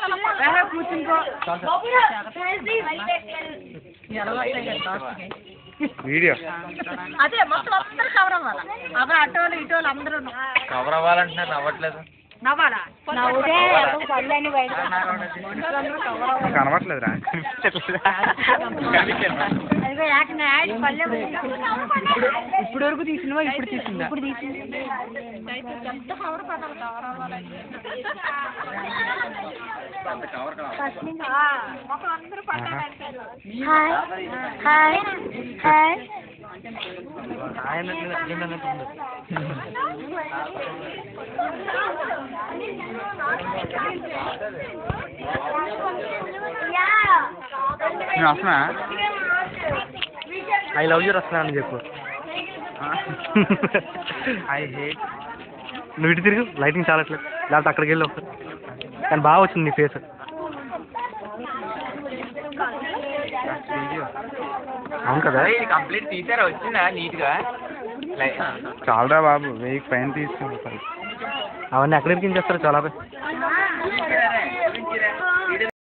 కూర్చుంకో video అదే మొత్తం అందరూ కవర్ అవ్వాలి అప్పుడు అటోలు ఇటోలు అందరూ కవర్ అవ్వాలంటున్నారు నవ్వట్లేదు నవ్వాలా నవ్వుతే పళ్ళని బయట కనబట్లేదురా అదిగో యాక్ నాడి పళ్ళె ఇప్పుడు వరకు తీసినవా ఇప్పుడు తీసిందా ఇప్పుడు తీసింది ఎంత కవర్ పడాలి కవర్ అవ్వాలంటే ఫస్ట్ నుంచి మొక్కలు అందరూ పడ్డారంటే హాయ్ హాయ్ హాయ్ నేను వస్తున్నా ఐ లవ్ యూ వస్తున్నా అని చెప్పు ఐ హేట్ నువ్వు ఇటు తిరుగు లైటింగ్ చాలట్లేదు లేకపోతే అక్కడికి వెళ్ళి ఒకసారి కానీ బాగా వచ్చింది నీ ఫేస్ అవును కదా ఇది కంప్లీట్ తీసారా వచ్చిందా నీట్ గా చాలరా బాబు వెయ్యి పైన తీసుకుంటారు అవన్నీ ఎక్కడ ఇరికించేస్తారు చాలా